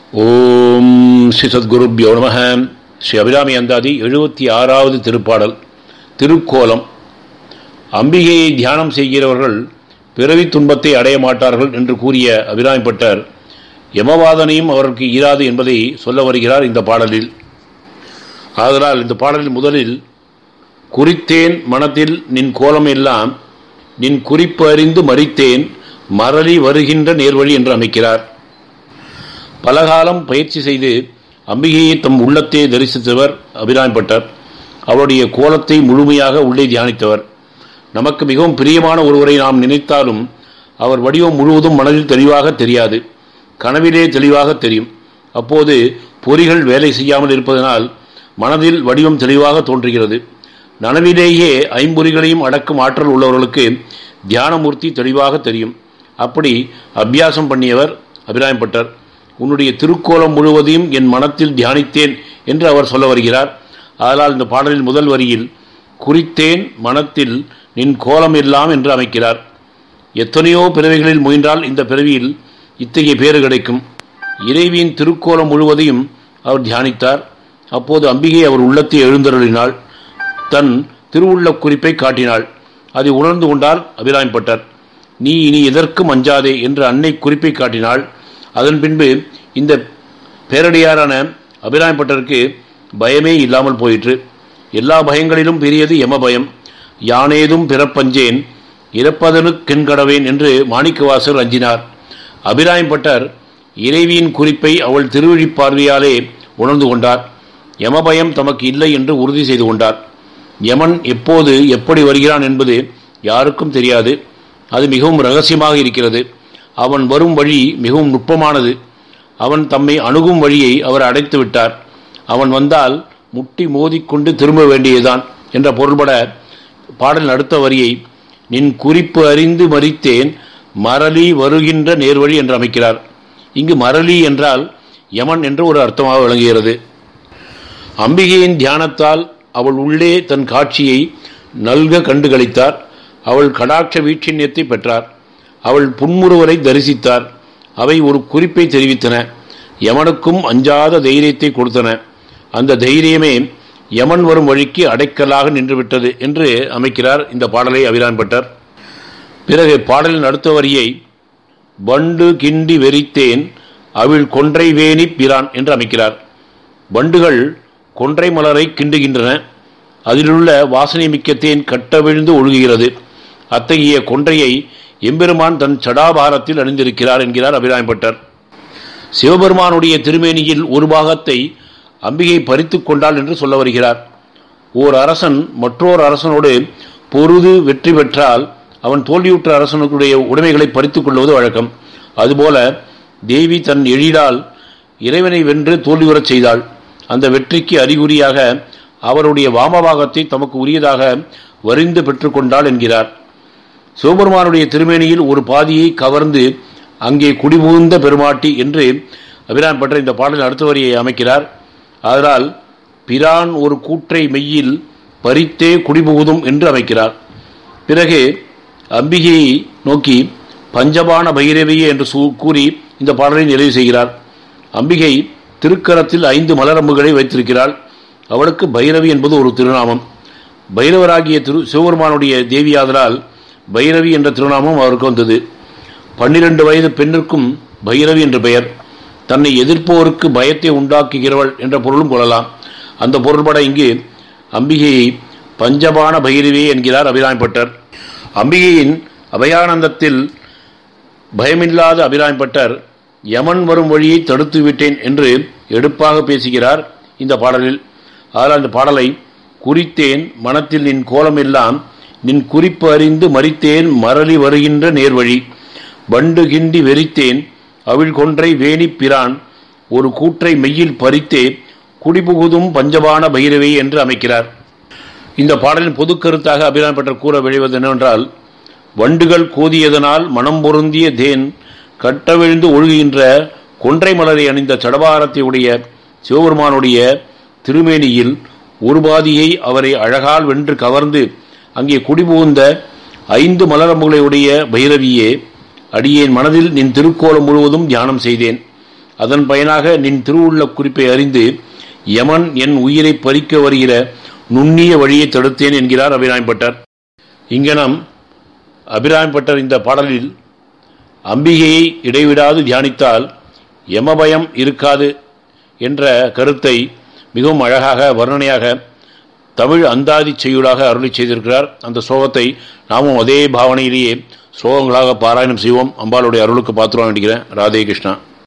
ஓம் ஸ்ரீ சத்குருப்யோ நம ஸ்ரீ அபிராமி அந்தாதி எழுபத்தி ஆறாவது திருப்பாடல் திருக்கோலம் அம்பிகையை தியானம் செய்கிறவர்கள் பிறவி துன்பத்தை அடைய மாட்டார்கள் என்று கூறிய அபிராமிப்பட்டர் யமவாதனையும் அவருக்கு ஈராது என்பதை சொல்ல வருகிறார் இந்த பாடலில் ஆதலால் இந்த பாடலில் முதலில் குறித்தேன் மனத்தில் நின் கோலம் எல்லாம் நின் குறிப்பு அறிந்து மறித்தேன் மரளி வருகின்ற நேர்வழி என்று அமைக்கிறார் பலகாலம் பயிற்சி செய்து அம்பிகையை தம் உள்ளத்தை தரிசித்தவர் அபிராம்பட்டர் அவருடைய கோலத்தை முழுமையாக உள்ளே தியானித்தவர் நமக்கு மிகவும் பிரியமான ஒருவரை நாம் நினைத்தாலும் அவர் வடிவம் முழுவதும் மனதில் தெளிவாக தெரியாது கனவிலே தெளிவாக தெரியும் அப்போது பொறிகள் வேலை செய்யாமல் இருப்பதனால் மனதில் வடிவம் தெளிவாக தோன்றுகிறது நனவிலேயே ஐம்பொறிகளையும் அடக்கும் ஆற்றல் உள்ளவர்களுக்கு தியானமூர்த்தி தெளிவாக தெரியும் அப்படி அபியாசம் பண்ணியவர் அபிராயப்பட்டர் உன்னுடைய திருக்கோலம் முழுவதையும் என் மனத்தில் தியானித்தேன் என்று அவர் சொல்ல வருகிறார் அதனால் இந்த பாடலில் முதல் வரியில் குறித்தேன் மனத்தில் நின் கோலம் எல்லாம் என்று அமைக்கிறார் எத்தனையோ பிறவிகளில் முயன்றால் இந்த பிறவியில் இத்தகைய பேறு கிடைக்கும் இறைவியின் திருக்கோலம் முழுவதையும் அவர் தியானித்தார் அப்போது அம்பிகை அவர் உள்ளத்தை எழுந்தருளினாள் தன் திருவுள்ள குறிப்பை காட்டினாள் அதை உணர்ந்து கொண்டார் அபிராமிப்பட்டார் நீ இனி எதற்கும் அஞ்சாதே என்று அன்னை குறிப்பை காட்டினாள் அதன் பின்பு இந்த பேரடியாரான அபிராமிப்பட்டருக்கு பயமே இல்லாமல் போயிற்று எல்லா பயங்களிலும் பெரியது யம பயம் யானேதும் பிறப்பஞ்சேன் இறப்பதனுக்கென்கடவேன் என்று மாணிக்கவாசர் அஞ்சினார் அபிராமிப்பட்டர் இறைவியின் குறிப்பை அவள் திருவழி பார்வையாலே உணர்ந்து கொண்டார் யமபயம் தமக்கு இல்லை என்று உறுதி செய்து கொண்டார் யமன் எப்போது எப்படி வருகிறான் என்பது யாருக்கும் தெரியாது அது மிகவும் ரகசியமாக இருக்கிறது அவன் வரும் வழி மிகவும் நுட்பமானது அவன் தம்மை அணுகும் வழியை அவர் அடைத்து விட்டார் அவன் வந்தால் முட்டி மோதிக்கொண்டு திரும்ப வேண்டியதுதான் என்ற பொருள்பட பாடல் அடுத்த வரியை நின் குறிப்பு அறிந்து மறித்தேன் மரளி வருகின்ற நேர்வழி என்று அமைக்கிறார் இங்கு மரளி என்றால் யமன் என்று ஒரு அர்த்தமாக விளங்குகிறது அம்பிகையின் தியானத்தால் அவள் உள்ளே தன் காட்சியை நல்க கண்டுகளித்தார் அவள் கடாட்ச வீட்சியத்தை பெற்றார் அவள் புன்முறுவரை தரிசித்தார் அவை ஒரு குறிப்பை தெரிவித்தன யமனுக்கும் அஞ்சாத தைரியத்தை கொடுத்தன அந்த தைரியமே யமன் வரும் வழிக்கு அடைக்கலாக நின்றுவிட்டது என்று அமைக்கிறார் இந்த பாடலை அபிரான்பட்டர் பிறகு பாடலின் அடுத்த வரியை பண்டு கிண்டி வெறித்தேன் அவிழ் கொன்றை வேணி பிரான் என்று அமைக்கிறார் பண்டுகள் கொன்றை மலரை கிண்டுகின்றன அதிலுள்ள வாசனை மிக்க தேன் கட்டவிழ்ந்து ஒழுகுகிறது அத்தகைய கொன்றையை எம்பெருமான் தன் சடாபாரத்தில் அணிந்திருக்கிறார் என்கிறார் அபிராயப்பட்டர் சிவபெருமானுடைய திருமேனியில் ஒரு பாகத்தை அம்பிகை பறித்து கொண்டாள் என்று சொல்ல வருகிறார் ஓர் அரசன் மற்றோர் அரசனோடு பொருது வெற்றி பெற்றால் அவன் தோல்வியுற்ற அரசனுடைய உடைமைகளை பறித்துக் கொள்வது வழக்கம் அதுபோல தேவி தன் எழிலால் இறைவனை வென்று தோல்வியுறச் செய்தாள் அந்த வெற்றிக்கு அறிகுறியாக அவருடைய வாமபாகத்தை தமக்கு உரியதாக வரிந்து பெற்றுக்கொண்டாள் என்கிறார் சிவபெருமானுடைய திருமேனியில் ஒரு பாதியை கவர்ந்து அங்கே குடிபுகுந்த பெருமாட்டி என்று அபிரான் பற்ற இந்த பாடல் அடுத்த வரியை அமைக்கிறார் அதனால் பிரான் ஒரு கூற்றை மெய்யில் பறித்தே குடிபுகுதும் என்று அமைக்கிறார் பிறகு அம்பிகையை நோக்கி பஞ்சபான பைரவியே என்று கூறி இந்த பாடலை நிறைவு செய்கிறார் அம்பிகை திருக்கரத்தில் ஐந்து மலரம்புகளை வைத்திருக்கிறாள் அவளுக்கு பைரவி என்பது ஒரு திருநாமம் பைரவராகிய திரு சிவபெருமானுடைய தேவியாதலால் பைரவி என்ற திருநாமம் அவருக்கு வந்தது பன்னிரண்டு வயது பெண்ணிற்கும் பைரவி என்ற பெயர் தன்னை எதிர்ப்போருக்கு பயத்தை உண்டாக்குகிறவள் என்ற பொருளும் கொள்ளலாம் அந்த பொருள்பட இங்கு அம்பிகையை பஞ்சபான பைரவி என்கிறார் அபிராமிப்பட்டர் அம்பிகையின் அபயானந்தத்தில் பயமில்லாத அபிராமிப்பட்டர் யமன் வரும் வழியை தடுத்து விட்டேன் என்று எடுப்பாக பேசுகிறார் இந்த பாடலில் ஆனால் அந்த பாடலை குறித்தேன் மனத்தில் நின் கோலம் எல்லாம் நின் குறிப்பு அறிந்து மறித்தேன் மரளி வருகின்ற நேர்வழி வண்டு கிண்டி வெறித்தேன் அவிழ் கொன்றை வேணி பிரான் ஒரு கூற்றை மெய்யில் பறித்தே குடிபுகுதும் பஞ்சபான பைரவை என்று அமைக்கிறார் இந்த பாடலின் பொது கருத்தாக அபிராம் பெற்ற கூற விளைவது என்னவென்றால் வண்டுகள் கோதியதனால் மனம் பொருந்திய தேன் கட்டவிழ்ந்து ஒழுகுகின்ற கொன்றை மலரை அணிந்த சடபாரத்தை உடைய சிவபெருமானுடைய திருமேனியில் ஒரு பாதியை அவரை அழகால் வென்று கவர்ந்து அங்கே குடிபுகுந்த ஐந்து மலரம்புகளை உடைய பைரவியே அடியேன் மனதில் நின் திருக்கோலம் முழுவதும் தியானம் செய்தேன் அதன் பயனாக நின் திருவுள்ள குறிப்பை அறிந்து யமன் என் உயிரை பறிக்க வருகிற நுண்ணிய வழியை தடுத்தேன் என்கிறார் அபிராம்பட்டர் இங்கனம் அபிராம்பட்டர் இந்த பாடலில் அம்பிகையை இடைவிடாது தியானித்தால் யமபயம் இருக்காது என்ற கருத்தை மிகவும் அழகாக வர்ணனையாக தமிழ் அந்தாதி செய்யுளாக அருளி செய்திருக்கிறார் அந்த சோகத்தை நாமும் அதே பாவனையிலேயே ஸ்லோகங்களாக பாராயணம் செய்வோம் அம்பாளுடைய அருளுக்கு பாத்திரம் வேண்டிக்கிறேன் ராதே கிருஷ்ணா